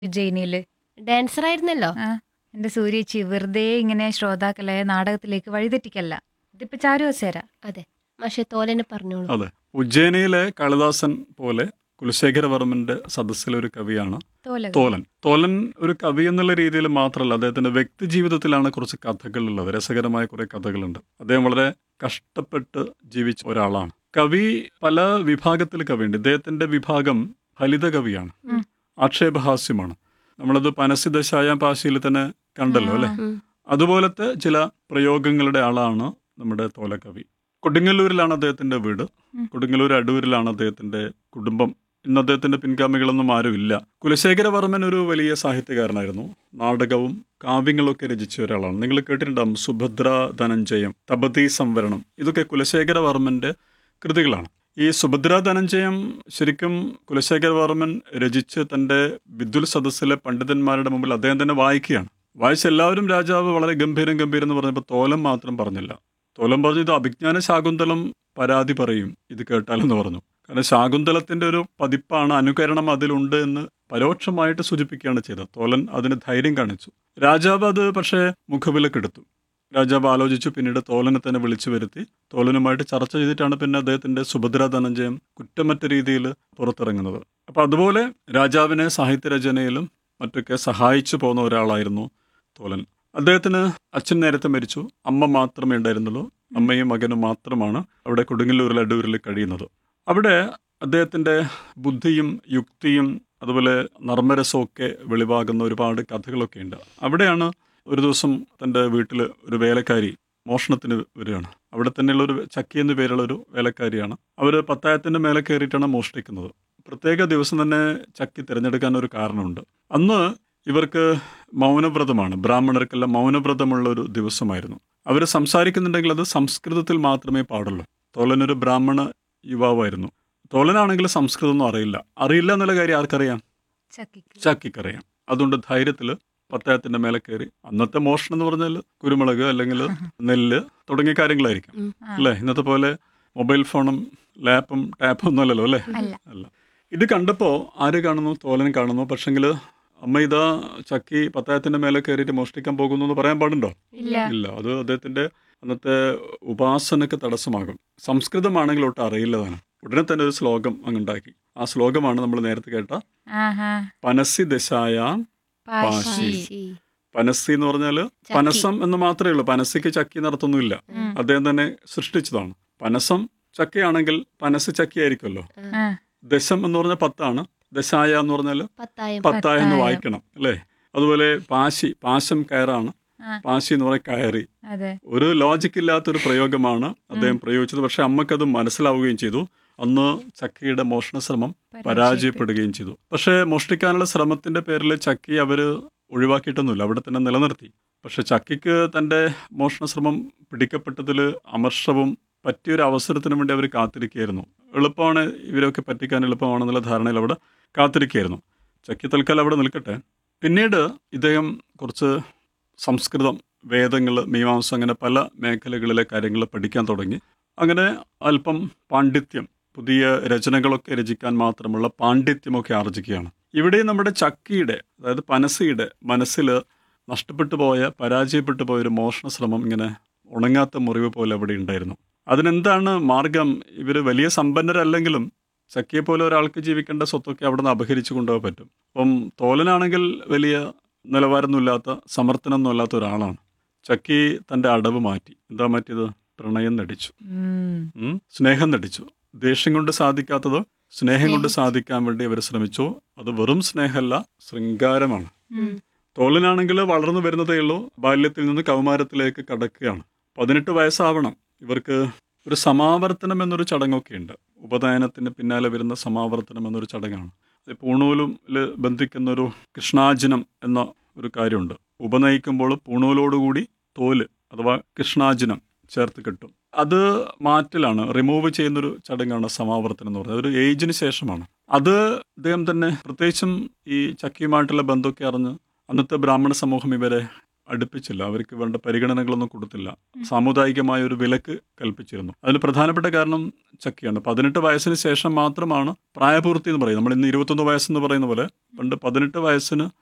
ഉജ്ജയിനിയില് dancer ആയിരുന്നല്ലോ ആ എന്റെ സൂര്യേച്ചി വെറുതെ ഇങ്ങനെ ശ്രോതാക്കളെ നാടകത്തിലേക്ക് വഴിതെറ്റിക്കല്ല ഇതിപ്പോ ചാരു വസേര അതെ പക്ഷെ തോലനെ പറഞ്ഞോളൂ അതെ ഉജ്ജയിനിയിലെ കാളിദാസൻ പോലെ കുലശേഖരവർമ്മന്റെ സദസ്സിലെ ഒരു കവിയാണ് തോല തോലൻ തോലൻ ഒരു കവി എന്നുള്ള രീതിയിൽ മാത്രമല്ല അദ്ദേഹത്തിന്റെ വ്യക്തി ജീവിതത്തിലാണ് കുറച്ച് കഥകളുള്ളത് രസകരമായ കുറെ കഥകളുണ്ട് അദ്ദേഹം വളരെ കഷ്ടപ്പെട്ട് ജീവിച്ച ഒരാളാണ് കവി പല വിഭാഗത്തിൽ കവിയുണ്ട് ഇദ്ദേഹത്തിന്റെ വിഭാഗം ഫലിത കവിയാണ് ഉം. ആക്ഷേപഹാസ്യമാണ് നമ്മളത് പനസിദശായ പാശയിൽ തന്നെ കണ്ടല്ലോ അല്ലെ ഉം. അതുപോലത്തെ ചില പ്രയോഗങ്ങളുടെ ആളാണ് നമ്മുടെ തോലക്കവി കൊടുങ്ങല്ലൂരിലാണ് അദ്ദേഹത്തിന്റെ വീട് ഉം. കൊടുങ്ങല്ലൂർ അടൂരിലാണ് അദ്ദേഹത്തിന്റെ കുടുംബം ഇന്ന് അദ്ദേഹത്തിന്റെ പിൻഗാമികളൊന്നും ആരുമില്ല കുലശേഖരവർമ്മൻ ഒരു വലിയ സാഹിത്യകാരനായിരുന്നു നാടകവും കാവ്യങ്ങളൊക്കെ രചിച്ച ഒരാളാണ് നിങ്ങൾ കേട്ടിട്ടുണ്ടാവും സുഭദ്ര ധനഞ്ജയം തപതി സംവരണം ഇതൊക്കെ കുലശേഖരവർമ്മന്റെ കൃതികളാണ് ഈ സുഭദ്ര ധനഞ്ജയം ശരിക്കും കുലശേഖരവർമ്മൻ രചിച്ച് തന്റെ വിദ്യുൽ സദസ്സിലെ പണ്ഡിതന്മാരുടെ മുമ്പിൽ അദ്ദേഹം തന്നെ വായിക്കുകയാണ് വായിച്ച എല്ലാവരും രാജാവ് വളരെ ഗംഭീരം ഗംഭീരം എന്ന് പറഞ്ഞപ്പോൾ തോലം മാത്രം പറഞ്ഞില്ല തോലം പറഞ്ഞു ഇത് അഭിജ്ഞാന ശാകുന്തളം പരാതി പറയും ഇത് കേട്ടാലെന്ന് പറഞ്ഞു കാരണം ശാകുന്തളത്തിന്റെ ഒരു പതിപ്പാണ് അനുകരണം അതിലുണ്ട് എന്ന് പരോക്ഷമായിട്ട് സൂചിപ്പിക്കുകയാണ് ചെയ്തത് തോലൻ അതിന് ധൈര്യം കാണിച്ചു രാജാവ് അത് പക്ഷേ മുഖവിലക്കെടുത്തു രാജാവ് ആലോചിച്ചു പിന്നീട് തോലനെ തന്നെ വിളിച്ചു വരുത്തി തോലനുമായിട്ട് ചർച്ച ചെയ്തിട്ടാണ് പിന്നെ അദ്ദേഹത്തിന്റെ സുഭദ്ര ധനഞ്ജയം കുറ്റമറ്റ രീതിയിൽ പുറത്തിറങ്ങുന്നത് അപ്പൊ അതുപോലെ രാജാവിനെ സാഹിത്യരചനയിലും മറ്റൊക്കെ സഹായിച്ചു പോകുന്ന ഒരാളായിരുന്നു തോലൻ അദ്ദേഹത്തിന് അച്ഛൻ നേരത്തെ മരിച്ചു അമ്മ മാത്രമേ ഉണ്ടായിരുന്നുള്ളൂ അമ്മയും മകനും മാത്രമാണ് അവിടെ കൊടുങ്ങല്ലൂരിൽ അടൂരിൽ കഴിയുന്നത് അവിടെ അദ്ദേഹത്തിൻ്റെ ബുദ്ധിയും യുക്തിയും അതുപോലെ നർമ്മരസവും ഒക്കെ വെളിവാകുന്ന ഒരുപാട് കഥകളൊക്കെ ഉണ്ട് അവിടെയാണ് ഒരു ദിവസം തൻ്റെ വീട്ടിൽ ഒരു വേലക്കാരി മോഷണത്തിന് വരികയാണ് അവിടെ തന്നെയുള്ള ഒരു ചക്കി എന്നു പേരുള്ള ഒരു വേലക്കാരിയാണ് അവർ പത്തായത്തിൻ്റെ മേലെ കയറിയിട്ടാണ് മോഷ്ടിക്കുന്നത് പ്രത്യേക ദിവസം തന്നെ ചക്കി തിരഞ്ഞെടുക്കാൻ ഒരു കാരണമുണ്ട് അന്ന് ഇവർക്ക് മൗനവ്രതമാണ് ബ്രാഹ്മണർക്കെല്ലാം മൗനവ്രതമുള്ള ഒരു ദിവസമായിരുന്നു അവർ സംസാരിക്കുന്നുണ്ടെങ്കിൽ അത് സംസ്കൃതത്തിൽ മാത്രമേ പാടുള്ളൂ തോലനൊരു ബ്രാഹ്മണ യുവാവായിരുന്നു തോലനാണെങ്കിൽ സംസ്കൃതമൊന്നും അറിയില്ല അറിയില്ല എന്നുള്ള കാര്യം ആർക്കറിയാം ചക്കിക്ക് ചക്കിക്കറിയാം അതുകൊണ്ട് ധൈര്യത്തിൽ പത്തായത്തിന്റെ മേലെ കയറി അന്നത്തെ മോഷണം എന്ന് പറഞ്ഞാൽ കുരുമുളക് അല്ലെങ്കിൽ നെല്ല് തുടങ്ങിയ കാര്യങ്ങളായിരിക്കും ഉം. ആ. അല്ലേ ഇന്നത്തെ പോലെ മൊബൈൽ ഫോണും ലാപ്പും ടാപ്പും ഒന്നും അല്ലല്ലോ അല്ലേ അല്ല അല്ല ഇത് കണ്ടപ്പോൾ ആര് കാണുന്നു തോലൻ കാണുന്നു പക്ഷെങ്കിൽ അമ്മ ഇതാ ചക്കി പത്തായത്തിന്റെ മേലെ കയറിയിട്ട് മോഷ്ടിക്കാൻ പോകുന്നു എന്ന് പറയാൻ പാടുണ്ടോ ഇല്ല ഇല്ല അത് അദ്ദേഹത്തിന്റെ അന്നത്തെ ഉപാസനക്ക് തടസ്സമാകും സംസ്കൃതമാണെങ്കിൽ ഒട്ടും അറിയില്ലതാണ് ഉടനെ തന്നെ ഒരു ശ്ലോകം അങ്ങുണ്ടാക്കി ആ ശ്ലോകമാണ് നമ്മൾ നേരത്തെ കേട്ട ആഹാ പനസി ദശായ പാശി പാശി. പനസി എന്ന് പറഞ്ഞാൽ ചക്കി. പനസം എന്ന് മാത്രമേ ഉള്ളൂ പനസിക്ക് ചക്കി നടത്തൊന്നുമില്ല ഉം. അദ്ദേഹം തന്നെ സൃഷ്ടിച്ചതാണ് പനസം ചക്കയാണെങ്കിൽ പനസ് ചക്കിയായിരിക്കുമല്ലോ ആ, ദശം എന്ന് പറഞ്ഞാൽ പത്താണ് ദശായ എന്ന് പറഞ്ഞാൽ പത്തായം പത്തായ എന്ന് പത്തായം. വായിക്കണം അല്ലേ അതുപോലെ പാശി പാശം കയറാണ് ആ. പാശി എന്ന് പറഞ്ഞാൽ കയറി അതെ ഒരു ലോജിക് ഇല്ലാത്തൊരു പ്രയോഗമാണ് അദ്ദേഹം പ്രയോഗിച്ചത് പക്ഷെ അമ്മക്കത് മനസ്സിലാവുകയും ചെയ്തു അന്ന് ചക്കയുടെ മോഷണ ശ്രമം പരാജയപ്പെടുകയും ചെയ്തു പക്ഷേ മോഷ്ടിക്കാനുള്ള ശ്രമത്തിന്റെ പേരിൽ ചക്കി അവര് ഒഴിവാക്കിയിട്ടൊന്നുമില്ല അവിടെ തന്നെ നിലനിർത്തി പക്ഷെ ചക്കിക്ക് തന്റെ മോഷണ ശ്രമം പിടിക്കപ്പെട്ടതിൽ അമർഷവും പറ്റിയൊരു അവസരത്തിന് വേണ്ടി അവർ കാത്തിരിക്കുകയായിരുന്നു എളുപ്പമാണ് ഇവരൊക്കെ പറ്റിക്കാൻ എളുപ്പമാണെന്നുള്ള ധാരണയിൽ അവിടെ കാത്തിരിക്കുകയായിരുന്നു ചക്കി തൽക്കാലം അവിടെ നിൽക്കട്ടെ പിന്നീട് ഇദ്ദേഹം കുറച്ച് സംസ്കൃതം വേദങ്ങൾ മീമാംസ അങ്ങനെ പല മേഖലകളിലെ കാര്യങ്ങൾ പഠിക്കാൻ തുടങ്ങി അങ്ങനെ അല്പം പാണ്ഡിത്യം പുതിയ രചനകളൊക്കെ രചിക്കാൻ മാത്രമുള്ള പാണ്ഡിത്യമൊക്കെ ആർജിക്കുകയാണ് ഇവിടെ നമ്മുടെ ചക്കിയുടെ അതായത് പനസിയുടെ മനസ്സിൽ നഷ്ടപ്പെട്ടു പോയ പരാജയപ്പെട്ടു പോയ ഒരു മോഷണ ശ്രമം ഇങ്ങനെ ഉണങ്ങാത്ത മുറിവ് പോലെ അവിടെ ഉണ്ടായിരുന്നു അതിനെന്താണ് മാർഗം ഇവർ വലിയ സമ്പന്നരല്ലെങ്കിലും ചക്കിയെ പോലെ ഒരാൾക്ക് ജീവിക്കേണ്ട സ്വത്തൊക്കെ അവിടെ നിന്ന് അപഹരിച്ചു കൊണ്ടുപോകാൻ പറ്റും അപ്പം തോലനാണെങ്കിൽ വലിയ നിലവാരമൊന്നുമില്ലാത്ത സമർത്ഥനമൊന്നും അല്ലാത്ത ഒരാളാണ് ചക്കി തൻ്റെ അടവ് മാറ്റി എന്താ മാറ്റിയത് പ്രണയം നടിച്ചു ഉം. ഉം. സ്നേഹം നടിച്ചു ദേഷ്യം കൊണ്ട് സാധിക്കാത്തത് സ്നേഹം കൊണ്ട് സാധിക്കാൻ വേണ്ടി അവർ ശ്രമിച്ചു അത് വെറും സ്നേഹമല്ല ശൃംഗാരമാണ് ഉം. തോലനാണെങ്കിൽ വളർന്നു വരുന്നതേ ഉള്ളൂ ബാല്യത്തിൽ നിന്ന് കൗമാരത്തിലേക്ക് കടക്കുകയാണ് പതിനെട്ട് വയസ്സാവണം ഇവർക്ക് ഒരു സമാവർത്തനം എന്നൊരു ചടങ്ങൊക്കെ ഉണ്ട് ഉപനയനത്തിന് പിന്നാലെ വരുന്ന സമാവർത്തനം എന്നൊരു ചടങ്ങാണ് അത് പൂണൂലിൽ ബന്ധിക്കുന്ന ഒരു കൃഷ്ണാജിനം എന്ന ഒരു കാര്യമുണ്ട് ഉപനയിക്കുമ്പോൾ പൂണൂലോടുകൂടി തോല് അഥവാ കൃഷ്ണാജിനം ചേർത്ത് കിട്ടും അത് മാറ്റലാണ് റിമൂവ് ചെയ്യുന്നൊരു ചടങ്ങാണ് സമാവർത്തനം എന്ന് പറയുന്നത് ഒരു ഏജിന് ശേഷമാണ് അത് അദ്ദേഹം തന്നെ പ്രത്യേകിച്ചും ഈ ചക്കിയുമായിട്ടുള്ള ബന്ധമൊക്കെ അറിഞ്ഞ് അന്നത്തെ ബ്രാഹ്മണ സമൂഹം ഇവരെ അടുപ്പിച്ചില്ല അവർക്ക് വേണ്ട പരിഗണനകളൊന്നും കൊടുത്തില്ല സാമുദായികമായ ഒരു വിലക്ക് കൽപ്പിച്ചിരുന്നു അതിൽ പ്രധാനപ്പെട്ട കാരണം ചക്കിയാണ് പതിനെട്ട് വയസ്സിന് ശേഷം മാത്രമാണ് പ്രായപൂർത്തി എന്ന് പറയുന്നത് നമ്മൾ ഇന്ന് ഇരുപത്തൊന്ന് വയസ്സെന്ന് പറയുന്ന പോലെ പണ്ട് പതിനെട്ട് വയസ്സിന്